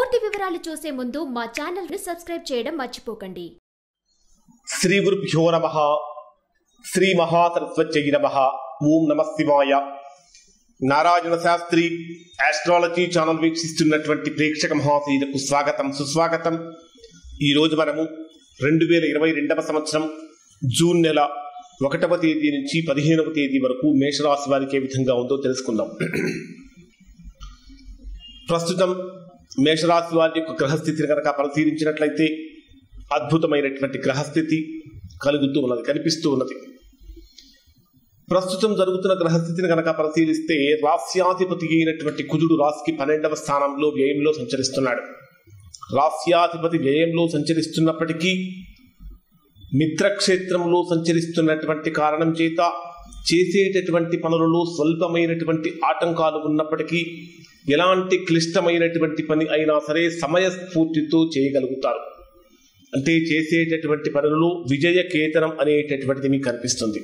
పూర్తి వివరాలు చూసే ముందు మా ఛానల్ ని సబ్స్క్రైబ్ చేయడం మర్చిపోకండి శ్రీ గురుభ్యో నమ శ్రీ మహాసరస్వత్యై నమ ఓం నమ శివాయ నారాయణ శాస్త్రి ఆస్ట్రాలజీ ఛానల్ వీక్షిస్తున్నటువంటి ప్రేక్షక మహాశీలకు స్వాగతం సుస్వాగతం ఈరోజు మనము రెండు వేల ఇరవై రెండవ సంవత్సరం జూన్ నెల ఒకటవ తేదీ నుంచి పదిహేనవ తేదీ వరకు మేషరాశి వారికి ఏ విధంగా ఉందో తెలుసుకుందాం ప్రస్తుతం మేషరాశి వారి యొక్క గ్రహస్థితిని కనుక పరిశీలించినట్లయితే అద్భుతమైనటువంటి గ్రహస్థితి కలుగుతూ ఉన్నది కనిపిస్తూ ఉన్నది ప్రస్తుతం జరుగుతున్న గ్రహస్థితిని కనుక పరిశీలిస్తే రాస్యాధిపతి అయినటువంటి కుజుడు రాశికి పన్నెండవ స్థానంలో వ్యయంలో సంచరిస్తున్నాడు రాస్యాధిపతి వ్యయంలో సంచరిస్తున్నప్పటికీ మిత్రక్షేత్రంలో సంచరిస్తున్నటువంటి కారణం చేత చేసేటటువంటి పనులలో స్వల్పమైనటువంటి ఆటంకాలు ఉన్నప్పటికీ ఎలాంటి క్లిష్టమైనటువంటి పని అయినా సరే సమయస్ఫూర్తితో చేయగలుగుతారు అంటే చేసేటటువంటి పనులలో విజయకేతనం అనేటటువంటిది మీకు కనిపిస్తుంది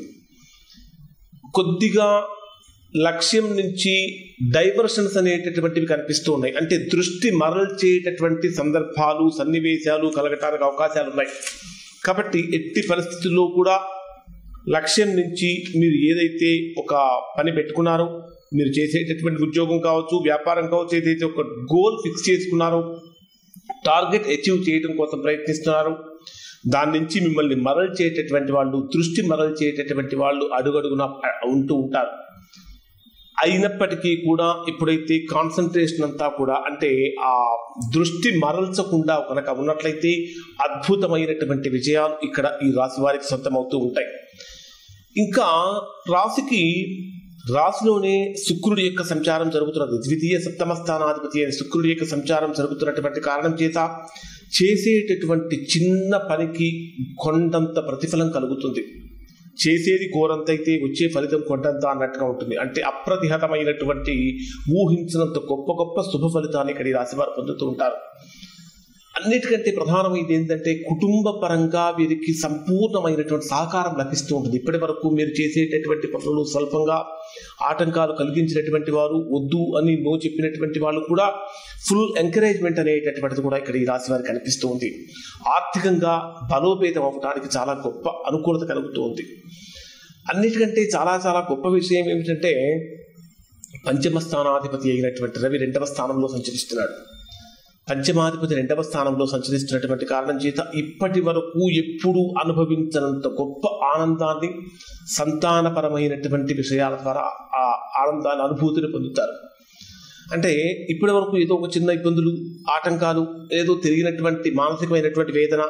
కొద్దిగా లక్ష్యం నుంచి డైవర్షన్స్ అనేటటువంటివి కనిపిస్తూ ఉన్నాయి అంటే దృష్టి మరల్చేటటువంటి సందర్భాలు సన్నివేశాలు కలగటానికి అవకాశాలు ఉన్నాయి కాబట్టి ఎట్టి పరిస్థితుల్లో కూడా లక్ష్యం నుంచి మీరు ఏదైతే ఒక పని పెట్టుకున్నారో మీరు చేసేటటువంటి ఉద్యోగం కావచ్చు వ్యాపారం కావచ్చు ఏదైతే ఒక గోల్ ఫిక్స్ చేసుకున్నారో టార్గెట్ అచీవ్ చేయడం కోసం ప్రయత్నిస్తున్నారు దాని నుంచి మిమ్మల్ని మరల్చేటటువంటి వాళ్ళు దృష్టి మరల్చేటటువంటి వాళ్ళు అడుగడుగున ఉంటూ ఉంటారు అయినప్పటికీ కూడా ఎప్పుడైతే కాన్సన్ట్రేషన్ అంతా కూడా అంటే ఆ దృష్టి మరల్చకుండా కనుక ఉన్నట్లయితే అద్భుతమైనటువంటి విజయాలు ఇక్కడ ఈ రాశి వారికి సొంతమవుతూ ఉంటాయి ఇంకా రాశికి రాశిలోనే శుక్రుడి యొక్క సంచారం జరుగుతున్నది ద్వితీయ సప్తమ స్థానాధిపతి అయిన శుక్రుడి యొక్క సంచారం జరుగుతున్నటువంటి కారణం చేత చేసేటటువంటి చిన్న పనికి కొండంత ప్రతిఫలం కలుగుతుంది చేసేది కోరంతైతే వచ్చే ఫలితం కొండంత అన్నట్టుగా ఉంటుంది అంటే అప్రతిహతమైనటువంటి ఊహించినంత గొప్ప గొప్ప శుభ ఫలితాన్ని ఇక్కడ ఈ రాశివారు పొందుతూ ఉంటారు అన్నిటికంటే ప్రధానమైనది ఏంటంటే కుటుంబ పరంగా వీరికి సంపూర్ణమైనటువంటి సహకారం లభిస్తూ ఉంటుంది ఇప్పటి వరకు మీరు చేసేటటువంటి పనులు స్వల్పంగా ఆటంకాలు కలిగించినటువంటి వారు వద్దు అని నో చెప్పినటువంటి వాళ్ళు కూడా ఫుల్ ఎంకరేజ్మెంట్ అనేటటువంటిది కూడా ఇక్కడ ఈ రాశి వారికి కనిపిస్తూ ఉంది ఆర్థికంగా బలోపేతం అవ్వడానికి చాలా గొప్ప అనుకూలత కలుగుతూ ఉంది అన్నిటికంటే చాలా చాలా గొప్ప విషయం ఏమిటంటే పంచమ స్థానాధిపతి అయినటువంటి రవి రెండవ స్థానంలో సంచరిస్తున్నాడు పంచమాధిపతి రెండవ స్థానంలో సంచరిస్తున్నటువంటి కారణం చేత ఇప్పటి వరకు ఎప్పుడూ అనుభవించినంత గొప్ప ఆనందాన్ని సంతానపరమైనటువంటి విషయాల ద్వారా ఆ ఆనందాన్ని అనుభూతిని పొందుతారు అంటే ఇప్పటి వరకు ఏదో ఒక చిన్న ఇబ్బందులు ఆటంకాలు ఏదో తిరిగినటువంటి మానసికమైనటువంటి వేదన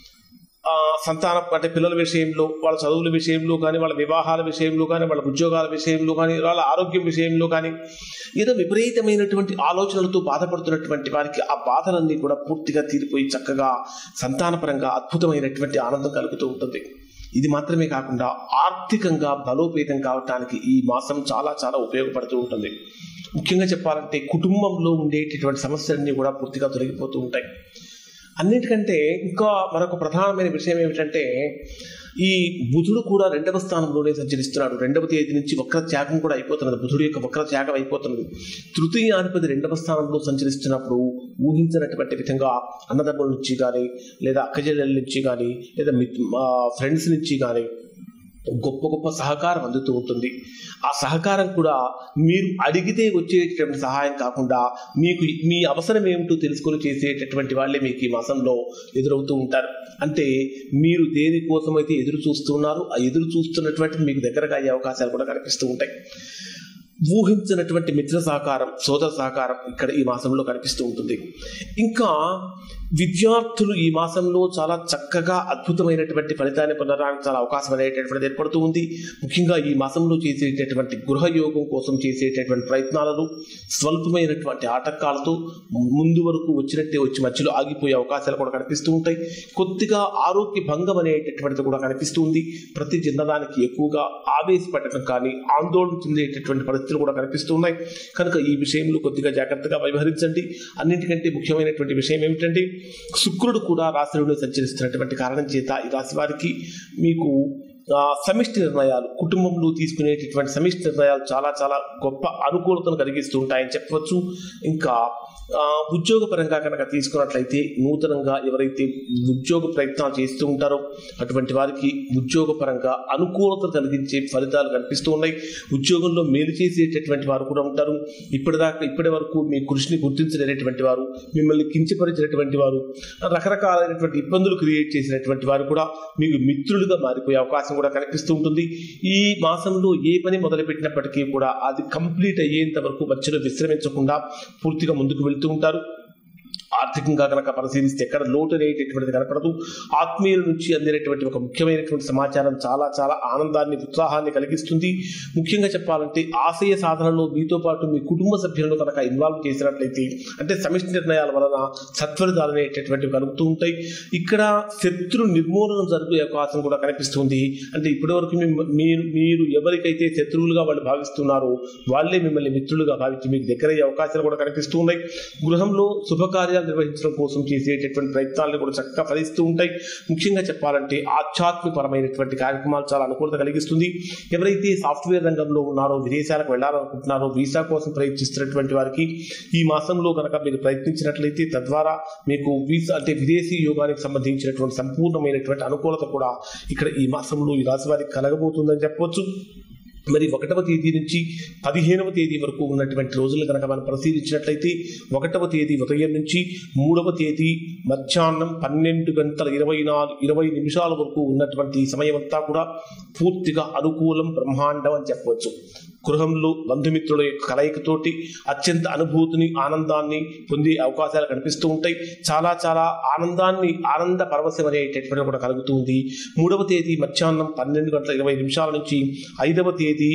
సంతానం అంటే పిల్లల విషయంలో వాళ్ళ చదువుల విషయంలో కానీ వాళ్ళ వివాహాల విషయంలో కానీ వాళ్ళ ఉద్యోగాల విషయంలో కానీ వాళ్ళ ఆరోగ్యం విషయంలో కానీ ఏదో విపరీతమైనటువంటి ఆలోచనలతో బాధపడుతున్నటువంటి వారికి ఆ బాధలన్నీ కూడా పూర్తిగా తీరిపోయి చక్కగా సంతానపరంగా అద్భుతమైనటువంటి ఆనందం కలుగుతూ ఉంటుంది ఇది మాత్రమే కాకుండా ఆర్థికంగా బలోపేతం కావటానికి ఈ మాసం చాలా చాలా ఉపయోగపడుతూ ఉంటుంది ముఖ్యంగా చెప్పాలంటే కుటుంబంలో ఉండేటటువంటి సమస్యలన్నీ కూడా పూర్తిగా తొలగిపోతూ ఉంటాయి అన్నిటికంటే ఇంకా మరొక ప్రధానమైన విషయం ఏమిటంటే ఈ బుధుడు కూడా రెండవ స్థానంలోనే సంచరిస్తున్నాడు రెండవ తేదీ నుంచి వక్ర త్యాగం కూడా అయిపోతున్నది బుధుడు యొక్క వక్ర త్యాగం అయిపోతున్నది తృతీయాధిపతి రెండవ స్థానంలో సంచరిస్తున్నప్పుడు ఊహించినటువంటి విధంగా అన్నదమ్ముల నుంచి కానీ లేదా అక్కజెల్లెల నుంచి కానీ లేదా ఫ్రెండ్స్ నుంచి కానీ గొప్ప గొప్ప సహకారం అందుతూ ఉంటుంది ఆ సహకారం కూడా మీరు అడిగితే వచ్చేటటువంటి సహాయం కాకుండా మీకు మీ అవసరం ఏమిటో తెలుసుకొని చేసేటటువంటి వాళ్ళే మీకు ఈ మాసంలో ఎదురవుతూ ఉంటారు అంటే మీరు దేనికోసమైతే ఎదురు చూస్తున్నారో ఆ ఎదురు చూస్తున్నటువంటి మీకు దగ్గరగా అయ్యే అవకాశాలు కూడా కనిపిస్తూ ఉంటాయి ఊహించినటువంటి మిత్ర సహకారం సోదర సహకారం ఇక్కడ ఈ మాసంలో కనిపిస్తూ ఉంటుంది ఇంకా విద్యార్థులు ఈ మాసంలో చాలా చక్కగా అద్భుతమైనటువంటి ఫలితాన్ని పొందడానికి చాలా అవకాశం అనేటటువంటిది ఏర్పడుతూ ఉంది ముఖ్యంగా ఈ మాసంలో చేసేటటువంటి గృహయోగం కోసం చేసేటటువంటి ప్రయత్నాలను స్వల్పమైనటువంటి ఆటంకాలతో ముందు వరకు వచ్చినట్టే వచ్చి మధ్యలో ఆగిపోయే అవకాశాలు కూడా కనిపిస్తూ ఉంటాయి కొద్దిగా ఆరోగ్య భంగం అనేటటువంటిది కూడా కనిపిస్తూ ఉంది ప్రతి చిన్నదానికి ఎక్కువగా ఆవేశపడటం కానీ ఆందోళన చెందేటటువంటి పరిస్థితులు కూడా కనిపిస్తూ ఉన్నాయి కనుక ఈ విషయంలో కొద్దిగా జాగ్రత్తగా వ్యవహరించండి అన్నింటికంటే ముఖ్యమైనటువంటి విషయం ఏమిటంటే శుక్రుడు కూడా రాశిలోనే సంచరిస్తున్నటువంటి కారణం చేత ఈ రాశి వారికి మీకు ఆ, సమిష్టి నిర్ణయాలు కుటుంబంలో తీసుకునేటటువంటి సమిష్టి నిర్ణయాలు చాలా చాలా గొప్ప అనుకూలతను కలిగిస్తూ ఉంటాయని చెప్పవచ్చు ఇంకా ఆ, ఉద్యోగపరంగా కనుక తీసుకున్నట్లయితే నూతనంగా ఎవరైతే ఉద్యోగ ప్రయత్నాలు చేస్తూ ఉంటారో అటువంటి వారికి ఉద్యోగపరంగా అనుకూలత కలిగించే ఫలితాలు కనిపిస్తూ ఉన్నాయి ఉద్యోగంలో మేలు చేసేటటువంటి వారు కూడా ఉంటారు ఇప్పటిదాకా ఇప్పటి వరకు మీ కృషిని గుర్తించలేనటువంటి వారు మిమ్మల్ని కించపరిచినటువంటి వారు రకరకాలైనటువంటి ఇబ్బందులు క్రియేట్ చేసినటువంటి వారు కూడా మీకు మిత్రులుగా మారిపోయే అవకాశం కూడా కనిపిస్తూ ఉంటుంది ఈ మాసంలో ఏ పని మొదలుపెట్టినప్పటికీ కూడా అది కంప్లీట్ అయ్యేంత వరకు మధ్యలో విశ్రమించకుండా పూర్తిగా ముందుకు వెళ్తూ ఉంటారు ఆర్థికంగా కనుక పరిశీలిస్తే ఎక్కడ లోటు అనేటటువంటిది కనపడదు ఆత్మీయుల నుంచి అందినటువంటి ఒక ముఖ్యమైనటువంటి సమాచారం చాలా చాలా ఆనందాన్ని ఉత్సాహాన్ని కలిగిస్తుంది ముఖ్యంగా చెప్పాలంటే ఆశయ సాధనలో మీతో పాటు మీ కుటుంబ సభ్యులను కనుక ఇన్వాల్వ్ చేసినట్లయితే అంటే సమిష్టి నిర్ణయాల వలన సత్ఫలితాలు అనేటటువంటివి కలుగుతూ ఉంటాయి ఇక్కడ శత్రు నిర్మూలన జరిగే అవకాశం కూడా కనిపిస్తుంది అంటే ఇప్పటివరకు మిమ్మ- మీరు మీరు ఎవరికైతే శత్రువులుగా వాళ్ళు భావిస్తున్నారో వాళ్ళే మిమ్మల్ని మిత్రులుగా భావించి మీకు దగ్గరయ్యే అవకాశాలు కూడా కనిపిస్తూ ఉన్నాయి గృహంలో శుభకార్యాలు నిర్వహించడం కోసం చేసేటటువంటి ప్రయత్నాలను కూడా చక్కగా ఫలిస్తూ ఉంటాయి ముఖ్యంగా చెప్పాలంటే ఆధ్యాత్మికపరమైనటువంటి కార్యక్రమాలు చాలా అనుకూలత కలిగిస్తుంది ఎవరైతే సాఫ్ట్వేర్ రంగంలో ఉన్నారో విదేశాలకు వెళ్ళాలనుకుంటున్నారో వీసా కోసం ప్రయత్నిస్తున్నటువంటి వారికి ఈ మాసంలో కనుక మీరు ప్రయత్నించినట్లయితే తద్వారా మీకు వీసా అంటే విదేశీ యోగానికి సంబంధించినటువంటి సంపూర్ణమైనటువంటి అనుకూలత కూడా ఇక్కడ ఈ మాసంలో ఈ రాశి వారికి కలగబోతుందని చెప్పవచ్చు మరి ఒకటవ తేదీ నుంచి పదిహేనవ తేదీ వరకు ఉన్నటువంటి రోజులు కనుక మనం పరిశీలించినట్లయితే ఒకటవ తేదీ ఉదయం నుంచి మూడవ తేదీ మధ్యాహ్నం పన్నెండు గంటల ఇరవై నాలుగు ఇరవై నిమిషాల వరకు ఉన్నటువంటి ఈ సమయం అంతా కూడా పూర్తిగా అనుకూలం బ్రహ్మాండం అని చెప్పవచ్చు గృహంలో బంధుమిత్రుల యొక్క కలయికతోటి అత్యంత అనుభూతిని ఆనందాన్ని పొందే అవకాశాలు కనిపిస్తూ ఉంటాయి చాలా చాలా ఆనందాన్ని ఆనంద పరవశం అనేటటువంటి కూడా కలుగుతుంది మూడవ తేదీ మధ్యాహ్నం పన్నెండు గంటల ఇరవై నిమిషాల నుంచి ఐదవ తేదీ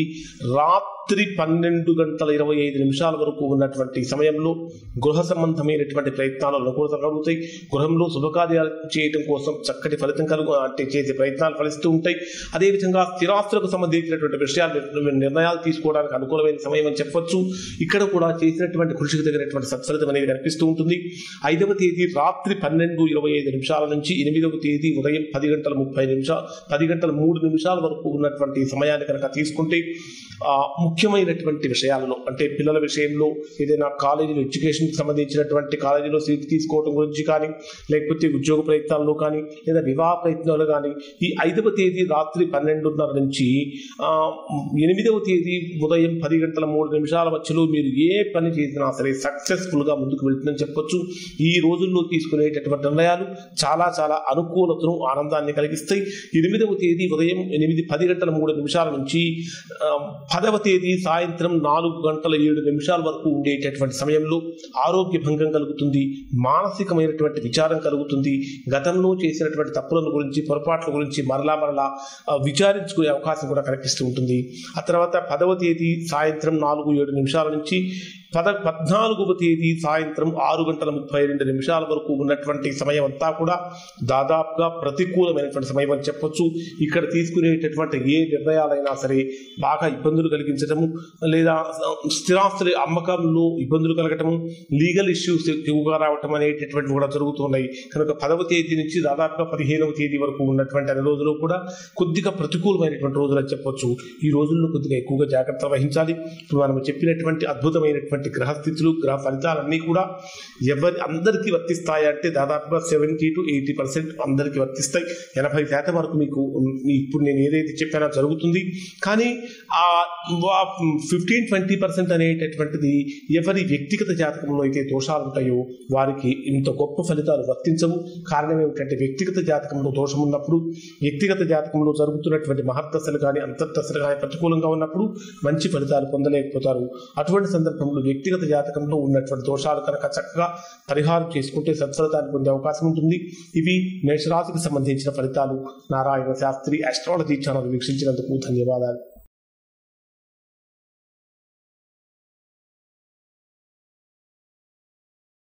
రాత్రి పన్నెండు గంటల ఇరవై ఐదు నిమిషాల వరకు ఉన్నటువంటి సమయంలో గృహ సంబంధమైనటువంటి ప్రయత్నాలు అనుకూలత కలుగుతాయి గృహంలో శుభకార్యాలు చేయడం కోసం చక్కటి ఫలితం కలుగు అంటే చేసే ప్రయత్నాలు ఫలిస్తూ ఉంటాయి అదేవిధంగా స్థిరాస్తులకు సంబంధించినటువంటి విషయాలు నిర్- నిర్ణయాలు తీసుకోవడానికి అనుకూలమైన సమయం అని చెప్పొచ్చు ఇక్కడ కూడా చేసినటువంటి కృషికి తగినటువంటి సత్ఫలితం అనేది కనిపిస్తూ ఉంటుంది ఐదవ తేదీ రాత్రి పన్నెండు ఇరవై ఐదు నిమిషాల నుంచి ఎనిమిదవ తేదీ ఉదయం పది గంటల ముప్పై నిమిషాలు పది గంటల మూడు నిమిషాల వరకు ఉన్నటువంటి సమయాన్ని కనుక తీసుకుంటే ఆ, ముఖ్యమైనటువంటి విషయాలలో అంటే పిల్లల విషయంలో ఏదైనా కాలేజీలో ఎడ్యుకేషన్కి సంబంధించినటువంటి కాలేజీలో సీట్ తీసుకోవడం గురించి కానీ లేకపోతే ఉద్యోగ ప్రయత్నాల్లో కానీ లేదా వివాహ ప్రయత్నాలు కానీ ఈ ఐదవ తేదీ రాత్రి పన్నెండున్నర నుంచి ఆ, ఎనిమిదవ తేదీ ఉదయం పది గంటల మూడు నిమిషాల మధ్యలో మీరు ఏ పని చేసినా సరే సక్సెస్ఫుల్గా ముందుకు వెళ్తుందని చెప్పొచ్చు ఈ రోజుల్లో తీసుకునేటటువంటి నిర్ణయాలు చాలా చాలా అనుకూలతను ఆనందాన్ని కలిగిస్తాయి ఎనిమిదవ తేదీ ఉదయం ఎనిమిది పది గంటల మూడు నిమిషాల నుంచి ఆ, పదవ తేదీ సాయంత్రం నాలుగు గంటల ఏడు నిమిషాల వరకు ఉండేటటువంటి సమయంలో ఆరోగ్య భంగం కలుగుతుంది మానసికమైనటువంటి విచారం కలుగుతుంది గతంలో చేసినటువంటి తప్పులను గురించి పొరపాట్ల గురించి మరలా మరలా ఆ, విచారించుకునే అవకాశం కూడా కనిపిస్తూ ఉంటుంది ఆ తర్వాత పదవ తేదీ సాయంత్రం నాలుగు ఏడు నిమిషాల నుంచి పద పద్నాలుగవ తేదీ సాయంత్రం ఆరు గంటల ముప్పై రెండు నిమిషాల వరకు ఉన్నటువంటి సమయం అంతా కూడా దాదాపుగా ప్రతికూలమైనటువంటి సమయం అని చెప్పొచ్చు ఇక్కడ తీసుకునేటటువంటి ఏ నిర్ణయాలైనా సరే బాగా ఇబ్బందులు కలిగించటము లేదా స్థిరాస్తుల అమ్మకంలో ఇబ్బందులు కలగటము లీగల్ ఇష్యూస్ ఎక్కువగా రావటం అనేటటువంటి కూడా జరుగుతున్నాయి కనుక పదవ తేదీ నుంచి దాదాపుగా పదిహేనవ తేదీ వరకు ఉన్నటువంటి అన్ని రోజులు కూడా కొద్దిగా ప్రతికూలమైనటువంటి రోజులు అని చెప్పొచ్చు ఈ రోజుల్లో కొద్దిగా ఎక్కువగా జాగ్రత్త వహించాలి ఇప్పుడు మనం చెప్పినటువంటి అద్భుతమైనటువంటి గ్రహస్థితులు గ్రహ ఫలితాలన్నీ కూడా ఎవరి అందరికీ వర్తిస్తాయి అంటే దాదాపుగా సెవెంటీ టు ఎయిటీ పర్సెంట్ అందరికీ వర్తిస్తాయి ఎనభై శాతం వరకు మీకు ఉమ్, ఇప్పుడు నేను ఏదైతే చెప్పానో జరుగుతుంది కానీ ఆ ఫిఫ్టీన్ ట్వంటీ పర్సెంట్ అనేటటువంటిది ఎవరి వ్యక్తిగత జాతకంలో అయితే దోషాలు ఉంటాయో వారికి ఇంత గొప్ప ఫలితాలు వర్తించవు కారణం ఏమిటంటే వ్యక్తిగత జాతకంలో దోషం ఉన్నప్పుడు వ్యక్తిగత జాతకంలో జరుగుతున్నటువంటి మహర్దశలు కానీ అంతర్దశలు కానీ ప్రతికూలంగా ఉన్నప్పుడు మంచి ఫలితాలు పొందలేకపోతారు అటువంటి సందర్భంలో వ్యక్తిగత జాతకంలో ఉన్నటువంటి దోషాలు కనుక చక్కగా పరిహారం చేసుకుంటే సత్ఫలితాన్ని పొందే అవకాశం ఉంటుంది ఇవి మేషరాశికి సంబంధించిన ఫలితాలు నారాయణ శాస్త్రి అస్ట్రాలజీ ఛానల్ వీక్షించినందుకు ధన్యవాదాలు